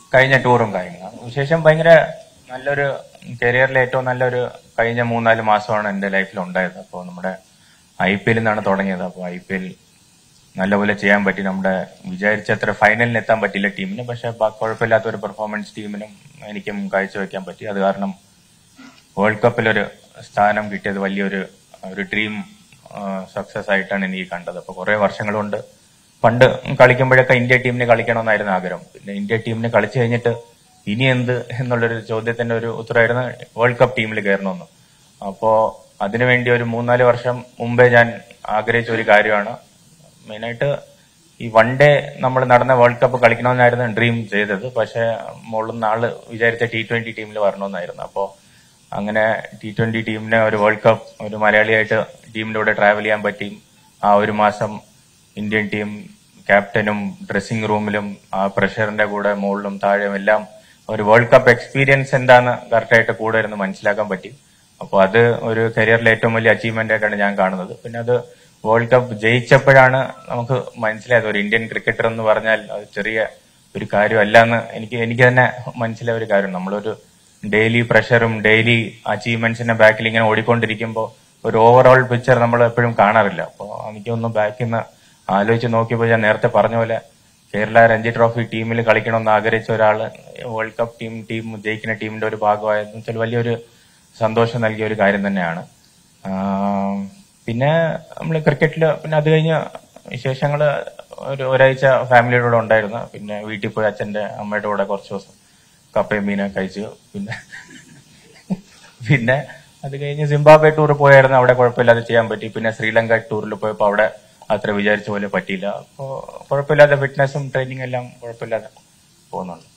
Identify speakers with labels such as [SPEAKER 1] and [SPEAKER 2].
[SPEAKER 1] കഴിഞ്ഞ ടൂറും കാര്യങ്ങളും വിശേഷം ഭയങ്കര നല്ലൊരു കരിയറിലെ ഏറ്റവും നല്ലൊരു കഴിഞ്ഞ മൂന്നാല് മാസമാണ് എന്റെ ലൈഫിൽ ഉണ്ടായത് അപ്പോൾ നമ്മുടെ ഐ പി എല്ലിൽ നിന്നാണ് തുടങ്ങിയത് അപ്പോൾ ഐ പി എൽ നല്ലപോലെ ചെയ്യാൻ പറ്റി നമ്മുടെ വിചാരിച്ചത്ര ഫൈനലിന് എത്താൻ പറ്റില്ല ടീമിന് പക്ഷെ ബ- കുഴപ്പമില്ലാത്ത ഒരു പെർഫോമൻസ് ടീമിനും എനിക്കും കാഴ്ചവെക്കാൻ പറ്റി അത് കാരണം വേൾഡ് കപ്പിലൊരു സ്ഥാനം കിട്ടിയത് വലിയൊരു ഒരു ഡ്രീം സക്സസ് ആയിട്ടാണ് എനിക്ക് കണ്ടത് അപ്പൊ കുറെ വർഷങ്ങൾ കൊണ്ട് പണ്ട് കളിക്കുമ്പോഴൊക്കെ ഇന്ത്യ ടീമിന് കളിക്കണമെന്നായിരുന്നു ആഗ്രഹം പിന്നെ ഇന്ത്യ ടീമിന് കളിച്ചു കഴിഞ്ഞിട്ട് ഇനി എന്ത് എന്നുള്ളൊരു ചോദ്യത്തിന്റെ ഒരു ഉത്തരമായിരുന്നു വേൾഡ് കപ്പ് ടീമിൽ കയറണമെന്ന് അപ്പോ അതിനുവേണ്ടി ഒരു മൂന്നാല് വർഷം മുമ്പേ ഞാൻ ആഗ്രഹിച്ച ഒരു കാര്യമാണ് മെയിനായിട്ട് ഈ വൺ ഡേ നമ്മൾ നടന്ന വേൾഡ് കപ്പ് കളിക്കണമെന്നായിരുന്നു ഡ്രീം ചെയ്തത് പക്ഷെ മുകളിൽ നിന്ന് ആള് വിചാരിച്ച ടി ട്വന്റി ടീമിൽ വരണമെന്നായിരുന്നു അപ്പോ അങ്ങനെ ടി ട്വന്റി ടീമിനെ ഒരു വേൾഡ് കപ്പ് ഒരു മലയാളിയായിട്ട് ടീമിന്റെ കൂടെ ട്രാവൽ ചെയ്യാൻ പറ്റി ആ ഒരു മാസം ഇന്ത്യൻ ടീം ക്യാപ്റ്റനും ഡ്രസ്സിംഗ് റൂമിലും ആ പ്രഷറിന്റെ കൂടെ മുകളിലും താഴെയും എല്ലാം ഒരു വേൾഡ് കപ്പ് എക്സ്പീരിയൻസ് എന്താണ് കറക്റ്റായിട്ട് കൂടെ ഇരുന്ന് മനസ്സിലാക്കാൻ പറ്റി അപ്പോൾ അത് ഒരു കരിയറിലെ ഏറ്റവും വലിയ അച്ചീവ്മെന്റ് ആയിട്ടാണ് ഞാൻ കാണുന്നത് പിന്നെ അത് വേൾഡ് കപ്പ് ജയിച്ചപ്പോഴാണ് നമുക്ക് മനസ്സിലായത് ഒരു ഇന്ത്യൻ ക്രിക്കറ്റർ എന്ന് പറഞ്ഞാൽ അത് ചെറിയ ഒരു കാര്യമല്ല എന്ന് എനിക്ക് എനിക്ക് തന്നെ മനസ്സിലായ ഒരു കാര്യം നമ്മളൊരു ഡെയിലി പ്രഷറും ഡെയിലി അച്ചീവ്മെന്റ്സിന്റെ ബാക്കിൽ ഇങ്ങനെ ഓടിക്കൊണ്ടിരിക്കുമ്പോൾ ഒരു ഓവറോൾ പിക്ചർ നമ്മൾ എപ്പോഴും കാണാറില്ല അപ്പോൾ എനിക്കൊന്ന് ബാക്കിൽ നിന്ന് ആലോചിച്ച് നോക്കിയപ്പോൾ ഞാൻ നേരത്തെ പറഞ്ഞ പോലെ കേരള രഞ്ജി ട്രോഫി ടീമിൽ കളിക്കണമെന്ന് ആഗ്രഹിച്ച ഒരാള് വേൾഡ് കപ്പ് ടീം ടീം ജയിക്കുന്ന ടീമിന്റെ ഒരു ഭാഗമായെന്ന് വെച്ചാൽ വലിയൊരു സന്തോഷം നൽകിയ ഒരു കാര്യം തന്നെയാണ് ആഹ് പിന്നെ നമ്മൾ ക്രിക്കറ്റിൽ പിന്നെ അത് കഴിഞ്ഞ് വിശേഷങ്ങൾ ഒരു ഒരാഴ്ച ഫാമിലിയുടെ കൂടെ ഉണ്ടായിരുന്നു പിന്നെ വീട്ടിൽ പോയി അച്ഛന്റെ അമ്മയുടെ കൂടെ കുറച്ച് ദിവസം കപ്പയും മീനൊക്കെ കഴിച്ചു പിന്നെ പിന്നെ അത് കഴിഞ്ഞ് സിംബാബ്വെ ടൂർ പോയായിരുന്നു അവിടെ കുഴപ്പമില്ലാതെ ചെയ്യാൻ പറ്റി പിന്നെ ശ്രീലങ്ക ടൂറിൽ പോയപ്പോൾ അവിടെ അത്ര വിചാരിച്ച പോലെ പറ്റിയില്ല അപ്പോൾ കുഴപ്പമില്ലാതെ ഫിറ്റ്നസും ട്രെയിനിങ് എല്ലാം കുഴപ്പമില്ലാതെ പോകുന്നുണ്ട്